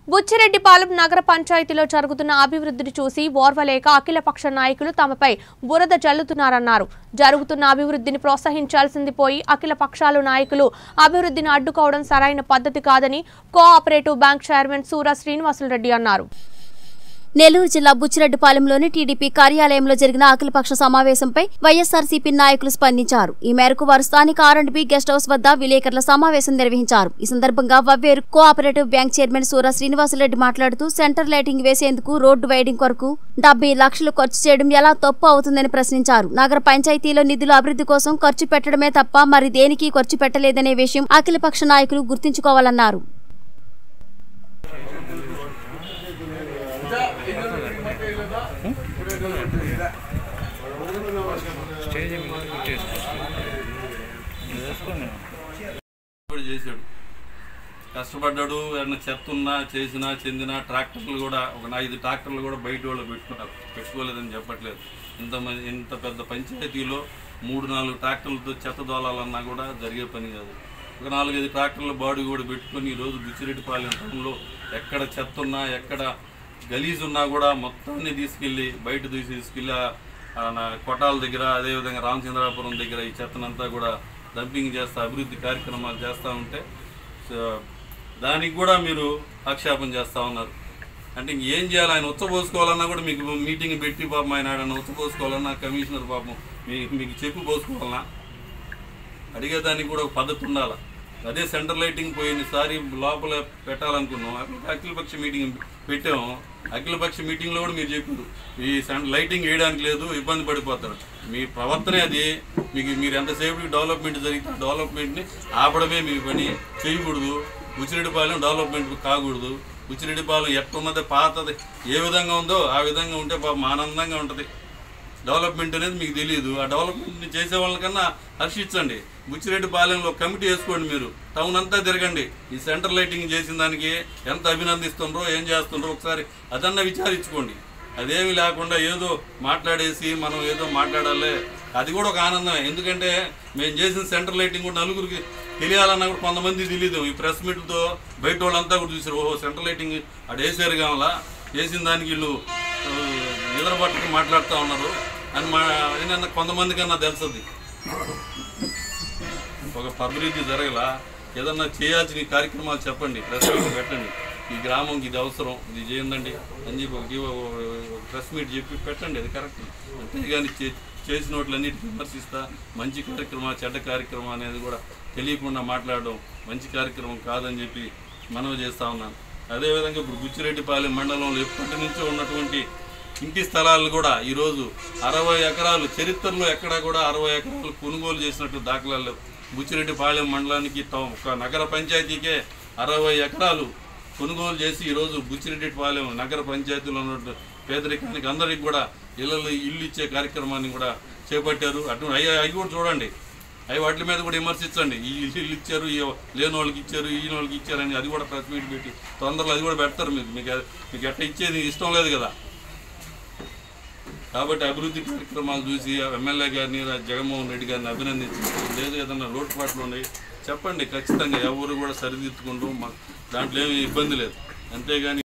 బుచ్చిరెడ్డిపాలెం నగర పంచాయతీలో జరుగుతున్న అభివృద్ధిని చూసి ఓర్వలేక అఖిలపక్ష నాయకులు తమపై బురద జల్లుతున్నారన్నారు జరుగుతున్న అభివృద్ధిని ప్రోత్సహించాల్సింది పోయి అఖిల పక్షాలు నాయకులు అభివృద్ధిని అడ్డుకోవడం సరైన పద్ధతి కాదని కోఆపరేటివ్ బ్యాంక్ చైర్మన్ సూర శ్రీనివాసులరెడ్డి అన్నారు నెల్లూరు జిల్లా బుచ్చిరెడ్డిపాలెంలోని టీడీపీ కార్యాలయంలో జరిగిన అఖిలపక్ష సమావేశంపై వైఎస్ఆర్సీపీ నాయకులు స్పందించారు ఈ మేరకు వారు స్థానిక ఆర్ఎండ్బి గెస్ట్ హౌస్ వద్ద విలేకరుల సమావేశం నిర్వహించారు ఈ సందర్భంగా వవ్వేరు cooperative bank chairman Sura Srinivasa Reddy మాట్లాడుతూ సెంటర్ లైటింగ్ వేసేందుకు రోడ్డు వైడింగ్ కొరకు డెబ్బై లక్షలు ఖర్చు చేయడం ఎలా తప్పు అవుతుందని ప్రశ్నించారు నగర పంచాయతీలో నిధుల అభివృద్ధి కోసం ఖర్చు పెట్టడమే తప్ప మరి దేనికి ఖర్చు పెట్టలేదనే విషయం అఖిలపక్ష నాయకులు గుర్తుంచుకోవాలన్నారు కూడా చేశాడు కష్టపడ్డాడు ఏమన్నా చెత్త ఉన్నా చేసినా చెందినా ట్రాక్టర్లు కూడా ఒక ఐదు ట్రాక్టర్లు కూడా బయట వాళ్ళు పెట్టుకున్నారు పెట్టుకోలేదని చెప్పట్లేదు ఇంతమంది ఇంత పెద్ద పంచాయతీలో మూడు నాలుగు ట్రాక్టర్లతో చెత్త దోలాలన్నా కూడా జరిగే పని కాదు ఒక నాలుగైదు ట్రాక్టర్ల బాడీ కూడా పెట్టుకొని ఈరోజు బుచ్చిరెడ్డిపాలెం టౌన్లో ఎక్కడ చెత్త ఉన్నా ఎక్కడ గలీజ్ ఉన్నా కూడా మొత్తాన్ని తీసుకెళ్ళి బయట తీసి తీసుకెళ్ళి ఆ- ఆ నా కొట్టాల దగ్గర అదేవిధంగా రామచంద్రాపురం దగ్గర ఈ చెత్తనంతా కూడా డంపింగ్ చేస్తా అభివృద్ధి కార్యక్రమాలు చేస్తూ ఉంటే సో, దానికి కూడా మీరు ఆక్షేపం చేస్తూ ఉన్నారు అంటే ఇంక ఏం చేయాలి ఆయన ఉచ్చబోసుకోవాలన్నా కూడా మీకు మీటింగ్ పెట్టి పాపం ఆయన ఆయన ఉచ్చబోసుకోవాలన్నా కమిషనర్ పాపం మీ మీకు చెప్పి పోసుకోవాలన్నా అడిగేదానికి కూడా ఒక పద్ధతి ఉండాలి అదే సెంటర్ లైటింగ్ పోయినసారి లోపల పెట్టాలనుకున్నాం అఖిల- అఖిలపక్ష మీటింగ్ పెట్టాము అఖిలపక్ష మీటింగ్లో కూడా మీరు చెప్పారు ఈ సెంటర్ లైటింగ్ వేయడానికి లేదు ఇబ్బంది పడిపోతారు మీ ప్రవర్తనే అది మీకు మీరు ఎంతసేపు డెవలప్మెంట్ జరిగితే ఆ డెవలప్మెంట్ని ఆపడమే మీ పని చేయకూడదు ఉచిరెడ్డిపాలెం డెవలప్మెంట్ కాకూడదు ఉచిరెడ్డిపాలెం ఎట్టున్నది పాతది ఏ విధంగా ఉందో ఆ విధంగా ఉంటే పాపం ఆనందంగా ఉంటుంది డెవలప్మెంట్ అనేది మీకు తెలియదు ఆ డెవలప్మెంట్ చేసే వాళ్ళకన్నా హర్షించండి బుచ్చిరెడ్డి పాలెంలో కమిటీ వేసుకోండి మీరు టౌన్ అంతా తిరగండి ఈ సెంటర్ లైటింగ్ చేసిన దానికి ఎంత అభినందిస్తుండ్రో ఏం చేస్తుండ్రో ఒకసారి అదన్నా విచారించుకోండి అదేమి లేకుండా ఏదో మాట్లాడేసి మనం ఏదో మాట్లాడాలి అది కూడా ఒక ఆనందమే ఎందుకంటే మేము చేసిన సెంటర్ లైటింగ్ కూడా నలుగురికి తెలియాలన్నా కూడా కొంతమంది తెలియదు ఈ ప్రెస్ మీట్లతో బయట వాళ్ళంతా కూడా చూసారు ఓహో సెంటర్ లైటింగ్ అటు వేసారు కావాలా వేసిన దానికి వీళ్ళు ఆ, నిద్రపట్టుకు మాట్లాడుతూ ఉన్నారు అని మా ఏదన్నా కొంతమంది కన్నా తెలుస్తుంది ఒక అభివృద్ధి జరగల ఏదన్నా చేయాల్సిన ఈ కార్యక్రమాలు చెప్పండి ప్రెస్ మీట్ పెట్టండి ఈ గ్రామంకి ఇది అవసరం ఇది చేయండి అని చెప్పి ఒక ఒక ప్రెస్ మీట్ చెప్పి పెట్టండి అది కరెక్ట్ అంతేగాని చే చేసిన వాటిలన్నిటికీ విమర్శిస్తా మంచి కార్యక్రమం చెడ్డ కార్యక్రమం అనేది కూడా తెలియకుండా మాట్లాడడం మంచి కార్యక్రమం కాదని చెప్పి మనవి చేస్తా ఉన్నాను అదేవిధంగా ఇప్పుడు బుచ్చిరెడ్డిపాలెం మండలంలో ఎప్పటి నుంచో ఉన్నటువంటి ఇంటి స్థలాలు కూడా ఈరోజు అరవై ఎకరాలు చరిత్రలో ఎక్కడా కూడా అరవై ఎకరాలు కొనుగోలు చేసినట్టు దాఖలాలు లేవు బుచ్చిరెడ్డిపాలెం మండలానికి త- ఒక నగర పంచాయతీకే అరవై ఎకరాలు కొనుగోలు చేసి ఈరోజు బుచ్చిరెడ్డిపాలెం నగర పంచాయతీలో ఉన్న పేదరికానికి అందరికి కూడా ఇళ్ళలో ఇల్లు ఇచ్చే కార్యక్రమాన్ని కూడా చేపట్టారు అటు అవి అవి కూడా చూడండి అవి వాటి మీద కూడా విమర్శించండి ఈ ఇల్లు ఇల్లు ఇచ్చారు ఈ లేని వాళ్ళకి ఇచ్చారు ఈ వాళ్ళకి ఇచ్చారని అది కూడా ప్రెస్ మీట్ పెట్టి తొందరలో అది కూడా పెడతారు మీకు మీకు అది- మీకు ఎట్ట ఇచ్చేది ఇష్టం లేదు కదా కాబట్టి అభివృద్ధి కార్యక్రమాలు చూసి ఎమ్మెల్యే గారిని జగన్మోహన్ రెడ్డి గారిని అభినందించి లేదు ఏదన్నా లోటుపాట్లు ఉన్నాయి చెప్పండి ఖచ్చితంగా ఎవరు కూడా సరిదిద్దుకుంటూ మా దాంట్లో ఏమి ఇబ్బంది లేదు అంతేగాని